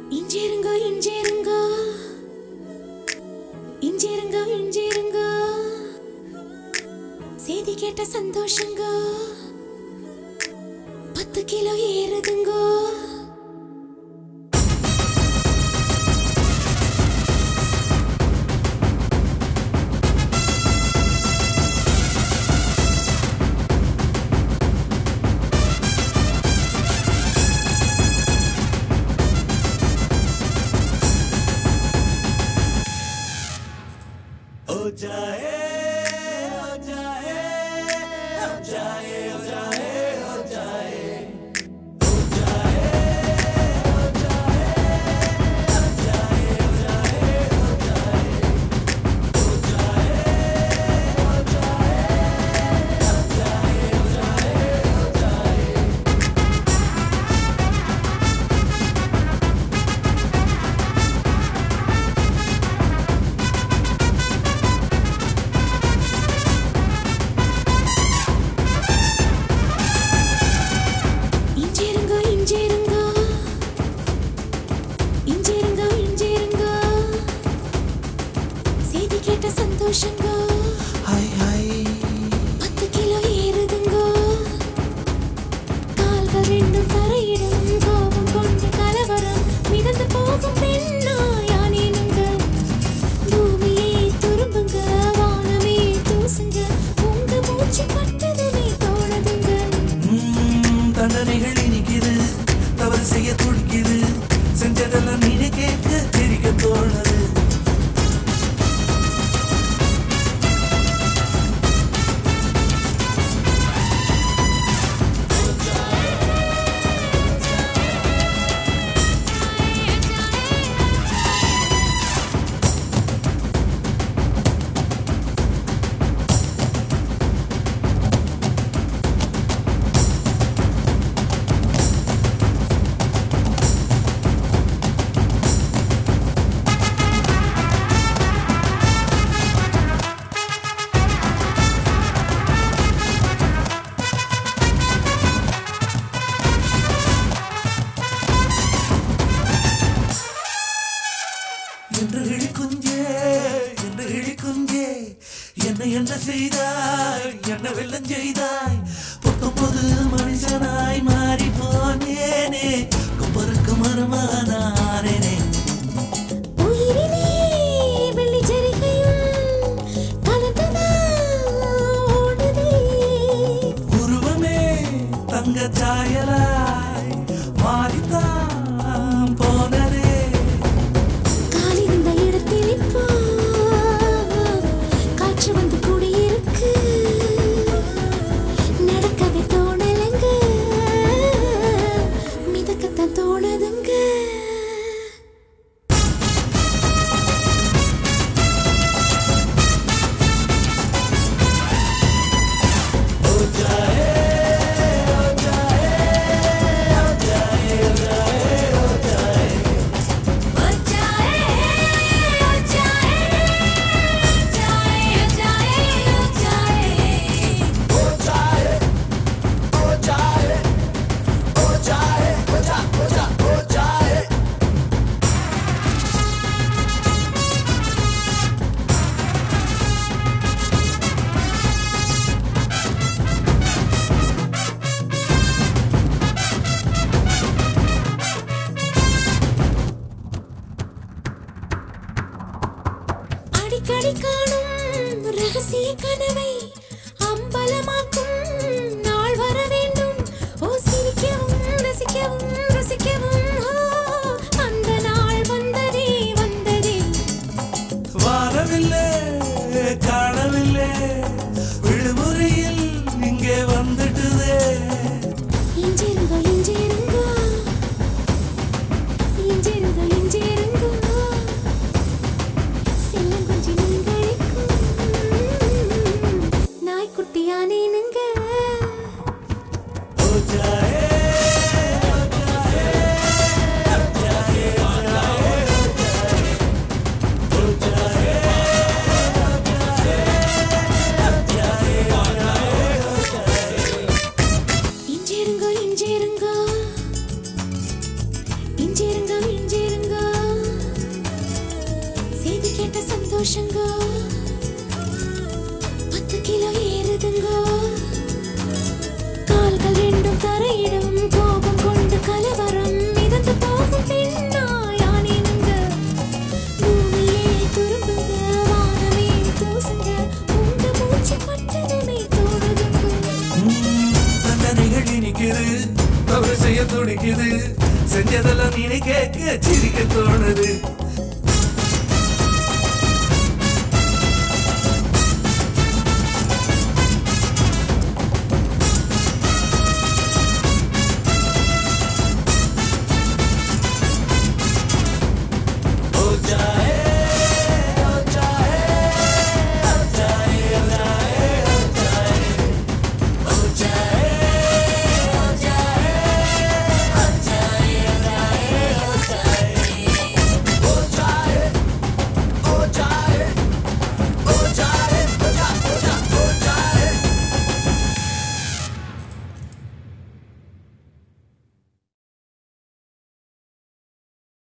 இஞ்சிருங்க இஞ்சிருங்க இஞ்சிருங்க இஞ்சிருங்க செய்தி கேட்ட சந்தோஷங்க பத்து கிலோ ஏறுதுங்க हो जाए हो जाए हो जाए हो जाए हो जाए हो जाए हो जाए हो जाए हो जाए हो जाए हो जाए हो जाए हो जाए हो जाए हो जाए இஞ்சிருங்க இஞ்சிருங்க இஞ்சிருங்க இஞ்சிருங்க செய்தி கேட்ட சந்தோஷங்க हाय हाय பத்து கிலோ ஏறுதுங்க கால்கள் ரெண்டும் தரையிடும் கோபம் கொண்டு கலவரம் மிதந்து போகும் பெண்ணா யானேனுங்க பூமியே துரும்புங்க வானமே தூசுங்க உங்க மூச்சு பட்டதுமே தோணுதுங்க ம், தண்டனைகள் இனிக்குது தவறு செய்ய துடிக்குது செஞ்சதெல்லாம் நீங்க கேட்க சிரிக்க தோணுது என்று இழிக்குஞ்சே என்று இழிக்குஞ்சே என்ன என்ன செய்தாய் என்ன வெள்ளம் செய்தாய் பத்தொன்பது மனுஷனாய் மாறி போனேனே கொப்பருக்கு மருமானானேனே உயிரிலே வெள்ளி ஜரிகையும் கலந்ததா ஓடுதே உருவமே தங்க சாயலாய் மாறித்தான் போனதே காலிருந்த இடத்தில் இப்போ காற்று வந்து கூடியிருக்கு நடக்கவே தோணலைங்க மிதக்கத்தான் தோணுதுங்க அடிக்கடி காணும் ரகசிய கனவை அம்பலமாக்கும் நாள் வர வேண்டும் ஓ சிரிக்கவும் ரசிக்கவும் ருசிக்கவும் ஓ, அந்த நாள் வந்ததே வந்ததே வாரவில்லை காணவில்லை விடுமுறையில் இங்கே வந்துட்டுதே இஞ்சிருங்க இஞ்சிருங்க இஞ்சிருங்க இஞ்சிருங்க செல்லம் கொஞ்சம் நீங்களுக்கும் சந்தோஷங்க பத்து கிலோ ஏறுதுங்க கால்கள் ரெண்டும் தரையிடும் கோபம் கொண்டு கலவரம் மிதந்து போகும் பெண்ணா யானேனுங்க பூமியே துரும்புங்க வானமே தூசுங்க உங்க மூச்சு பட்டதுமே தோடுதுங்க தண்டனைகள் இனிக்குது தவறு செய்ய துடிக்குது செஞ்சதெல்லாம் நீ கேட்க சிரிக்க தோணுது